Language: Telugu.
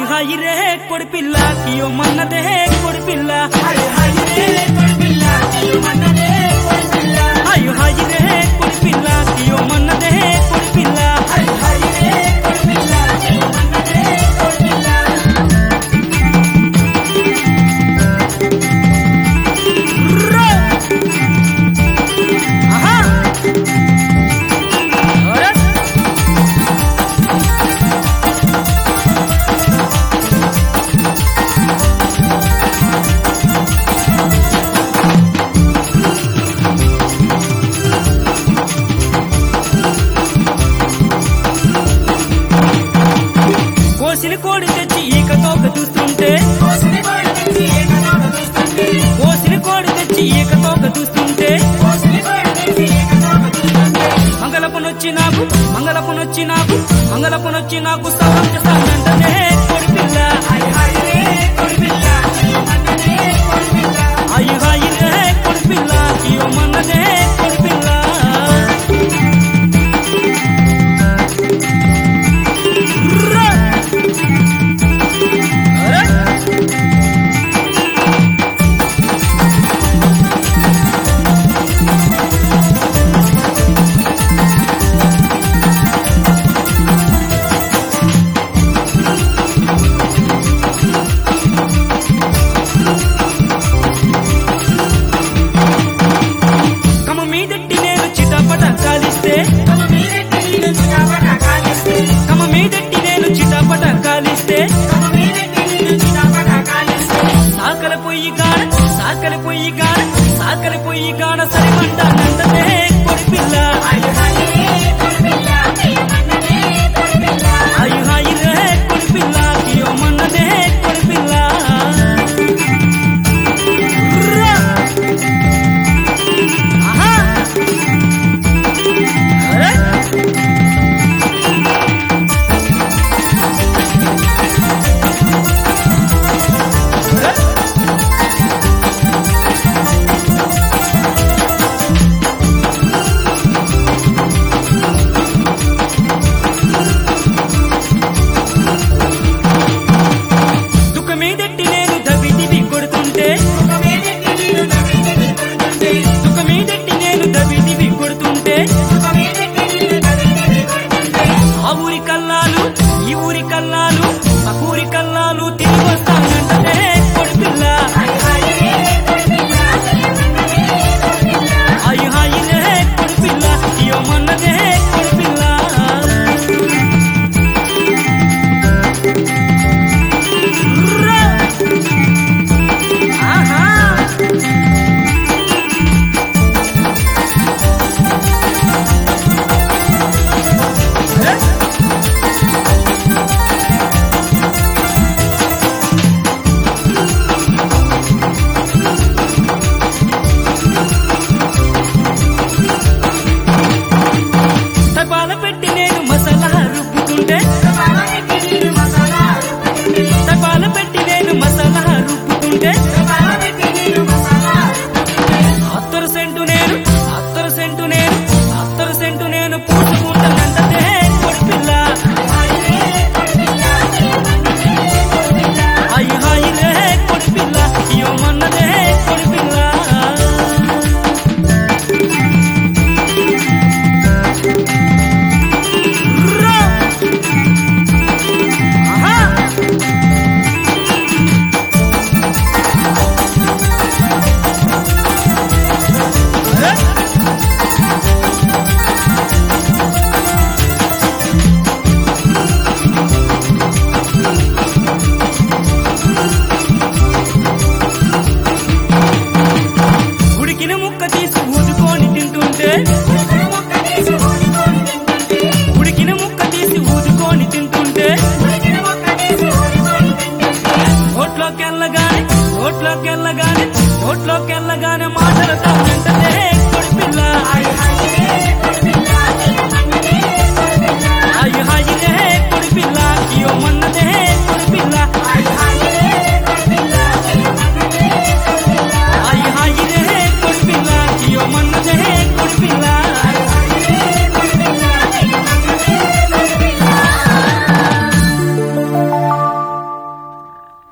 హాయి హాయి రే కొడి పిల్ల కియో మన్నదే కొడి పిల్ల హాయ్ హాయ్ రే కొడి పిల్ల కియో మన్నదే కొడి పిల్ల హాయి హాయి రే కొడి పిల్ల కియో మన్నదే కొడి పిల్ల హాయ్ హాయ్ రే కొడి పిల్ల కియో మన్నదే కొడి పిల్ల రో! ఆహా! ఒరే! కోసిన కోడి తెచ్చి ఈక తోక చూస్తుంటే కోసిని కోడి తెచ్చి ఏకతోక చూస్తుంటే కోసిన కోడి తెచ్చి ఈక తోక చూస్తుంటే కోసిని కోడి తెచ్చి ఏకతోక చూస్తుంటే మంగళపునొచ్చి నాకు మంగళపునొచ్చి నాకు మంగళపునొచ్చి నాకు సలం చేస్తానంటనే కొడి పిల్ల హాయ్ హాయ్ రే కొడి పిల్ల కియో మన్నదే కొడి పిల్ల అయ్యి హాయి రే కొడి పిల్ల కియో మన్నదే